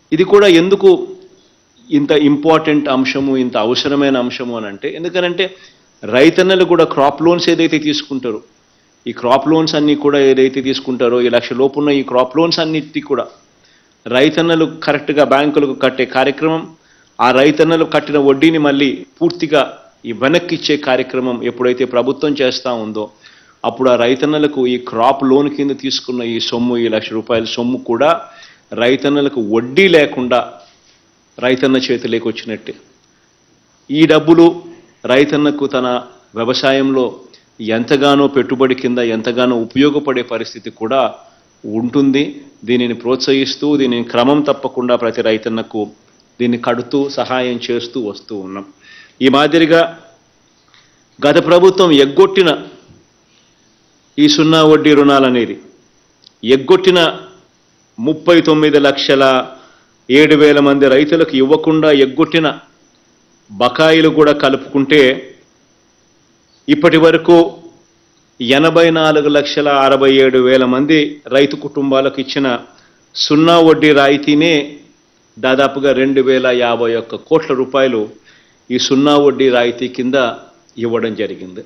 ఇది కూడా ఎందుకు ఇంత ఇంపార్టెంట్ అంశము ఇంత అవసరమైన అంశము అని అంటే ఎందుకనంటే రైతన్నలు కూడా క్రాప్ లోన్స్ ఏదైతే తీసుకుంటారో ఈ క్రాప్ లోన్స్ అన్నీ కూడా ఏదైతే తీసుకుంటారో ఈ లక్ష లోపున్న ఈ క్రాప్ లోన్స్ అన్నిటి కూడా రైతన్నలు కరెక్ట్గా బ్యాంకులకు కట్టే కార్యక్రమం ఆ రైతన్నలు కట్టిన వడ్డీని మళ్ళీ పూర్తిగా ఈ వెనక్కి ఇచ్చే కార్యక్రమం ఎప్పుడైతే ప్రభుత్వం చేస్తూ ఉందో అప్పుడు ఆ రైతన్నలకు ఈ క్రాప్ లోన్ కింద తీసుకున్న ఈ సొమ్ము ఈ లక్ష రూపాయల సొమ్ము కూడా రైతన్నలకు వడ్డీ లేకుండా రైతన్న చేతిలోకి వచ్చినట్టే ఈ డబ్బులు రైతన్నకు తన వ్యవసాయంలో ఎంతగానో పెట్టుబడి కింద ఎంతగానో ఉపయోగపడే పరిస్థితి కూడా ఉంటుంది దీనిని ప్రోత్సహిస్తూ దీనిని క్రమం తప్పకుండా ప్రతి రైతన్నకు దీన్ని కడుతూ సహాయం చేస్తూ వస్తూ ఉన్నాం ఈ మాదిరిగా గత ప్రభుత్వం ఎగ్గొట్టిన ఈ సున్నా వడ్డీ రుణాలనేది ఎగ్గొట్టిన ముప్పై తొమ్మిది లక్షల ఏడు వేల మంది రైతులకు ఇవ్వకుండా ఎగ్గొట్టిన బకాయిలు కూడా కలుపుకుంటే ఇప్పటి వరకు ఎనభై నాలుగు లక్షల అరవై ఏడు వేల మంది రైతు కుటుంబాలకు ఇచ్చిన సున్నా వడ్డీ రాయితీనే దాదాపుగా రెండు వేల యాభై ఒక్క కోట్ల రూపాయలు ఈ సున్నా వడ్డీ రాయితీ కింద ఇవ్వడం జరిగింది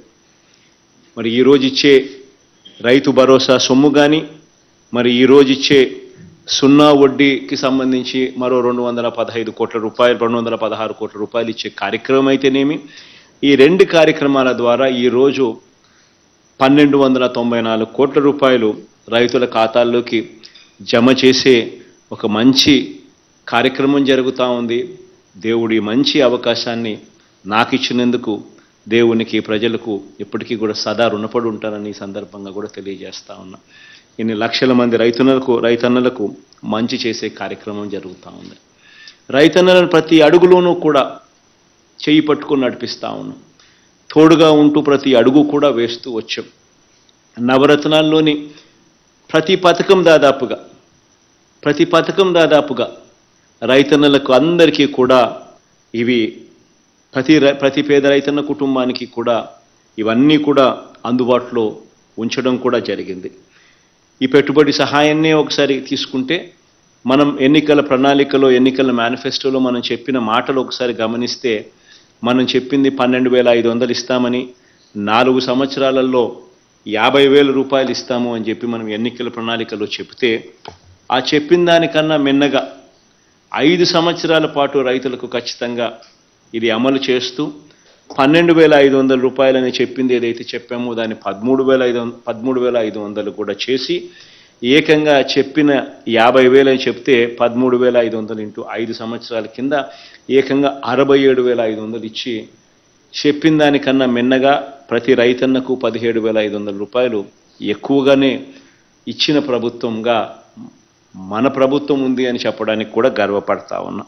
మరి ఈరోజు ఇచ్చే రైతు భరోసా సొమ్ము కానీ మరి ఈరోజు ఇచ్చే సున్నా వడ్డీకి సంబంధించి మరో రెండు వందల పదహైదు కోట్ల రూపాయలు రెండు వందల పదహారు కోట్ల రూపాయలు ఇచ్చే కార్యక్రమం అయితేనేమి ఈ రెండు కార్యక్రమాల ద్వారా ఈరోజు పన్నెండు వందల తొంభై నాలుగు కోట్ల రూపాయలు రైతుల ఖాతాల్లోకి జమ చేసే ఒక మంచి కార్యక్రమం జరుగుతూ ఉంది దేవుడి మంచి అవకాశాన్ని నాకు ఇచ్చినందుకు దేవునికి ప్రజలకు ఎప్పటికీ కూడా సదా రుణపడి ఉంటానని ఈ సందర్భంగా కూడా తెలియజేస్తా ఉన్నా ఇన్ని లక్షల మంది రైతులకు రైతన్నలకు మంచి చేసే కార్యక్రమం జరుగుతూ ఉంది రైతన్నలను ప్రతి అడుగులోనూ కూడా చేయి పట్టుకొని నడిపిస్తా ఉన్నాం తోడుగా ఉంటూ ప్రతి అడుగు కూడా వేస్తూ వచ్చాం నవరత్నాల్లోని ప్రతి పథకం దాదాపుగా ప్రతి పథకం దాదాపుగా రైతన్నలకు అందరికీ కూడా ఇవి ప్రతి రై- ప్రతి పేద రైతన్న కుటుంబానికి కూడా ఇవన్నీ కూడా అందుబాటులో ఉంచడం కూడా జరిగింది ఈ పెట్టుబడి సహాయాన్నే ఒకసారి తీసుకుంటే మనం ఎన్నికల ప్రణాళికలో ఎన్నికల మేనిఫెస్టోలో మనం చెప్పిన మాటలు ఒకసారి గమనిస్తే మనం చెప్పింది పన్నెండు వేల ఐదు వందలు ఇస్తామని నాలుగు సంవత్సరాలలో యాభై వేల రూపాయలు ఇస్తాము అని చెప్పి మనం ఎన్నికల ప్రణాళికలో చెప్తే ఆ చెప్పిన దానికన్నా మిన్నగా ఐదు సంవత్సరాల పాటు రైతులకు ఖచ్చితంగా ఇది అమలు చేస్తూ పన్నెండు వేల ఐదు వందల రూపాయలని చెప్పింది ఏదైతే చెప్పామో దాన్ని పదమూడు వేల ఐదు వంద పదమూడు వేల ఐదు వందలు కూడా చేసి ఏకంగా చెప్పిన యాభై వేలు అని చెప్తే పదమూడు వేల ఐదు వందలు ఇంటూ ఐదు సంవత్సరాల కింద ఏకంగా అరవై ఏడు వేల ఐదు వందలు ఇచ్చి చెప్పిన దానికన్నా మిన్నగా ప్రతి రైతన్నకు పదిహేడు వేల ఐదు వందల రూపాయలు ఎక్కువగానే ఇచ్చిన ప్రభుత్వంగా మన ప్రభుత్వం ఉంది అని చెప్పడానికి కూడా గర్వపడతా ఉన్నా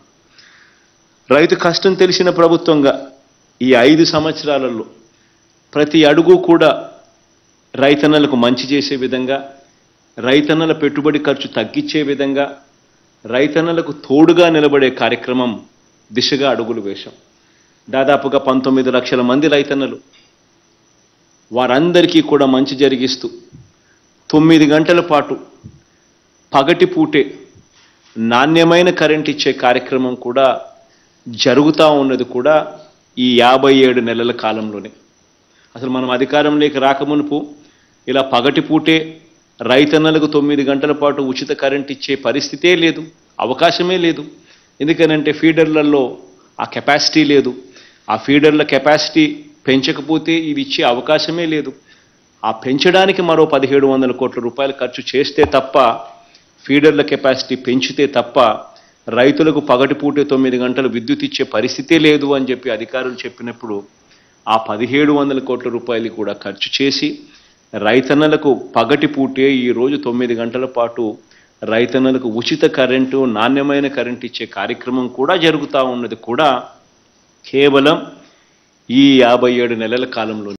రైతు కష్టం తెలిసిన ప్రభుత్వంగా ఈ ఐదు సంవత్సరాలలో ప్రతి అడుగు కూడా రైతన్నలకు మంచి చేసే విధంగా రైతన్నల పెట్టుబడి ఖర్చు తగ్గించే విధంగా రైతన్నలకు తోడుగా నిలబడే కార్యక్రమం దిశగా అడుగులు వేశాం దాదాపుగా పంతొమ్మిది లక్షల మంది రైతన్నలు వారందరికీ కూడా మంచి జరిగిస్తూ తొమ్మిది గంటల పాటు పగటి పూటే నాణ్యమైన కరెంట్ ఇచ్చే కార్యక్రమం కూడా జరుగుతూ ఉన్నది కూడా ఈ యాభై ఏడు నెలల కాలంలోనే అసలు మనం అధికారంలోకి రాకమునుపు ఇలా పగటి పూటే రైతన్నలకు తొమ్మిది గంటల పాటు ఉచిత కరెంట్ ఇచ్చే పరిస్థితే లేదు అవకాశమే లేదు ఎందుకనంటే ఫీడర్లలో ఆ కెపాసిటీ లేదు ఆ ఫీడర్ల కెపాసిటీ పెంచకపోతే ఇవి ఇచ్చే అవకాశమే లేదు ఆ పెంచడానికి మరో పదిహేడు వందల కోట్ల రూపాయలు ఖర్చు చేస్తే తప్ప ఫీడర్ల కెపాసిటీ పెంచితే తప్ప రైతులకు పగటిపూటే తొమ్మిది గంటలు విద్యుత్ ఇచ్చే పరిస్థితే లేదు అని చెప్పి అధికారులు చెప్పినప్పుడు ఆ పదిహేడు వందల కోట్ల రూపాయలు కూడా ఖర్చు చేసి రైతన్నలకు పగటి పూటే ఈ రోజు తొమ్మిది గంటల పాటు రైతన్నలకు ఉచిత కరెంటు నాణ్యమైన కరెంటు ఇచ్చే కార్యక్రమం కూడా జరుగుతూ ఉన్నది కూడా కేవలం ఈ యాభై ఏడు నెలల కాలంలో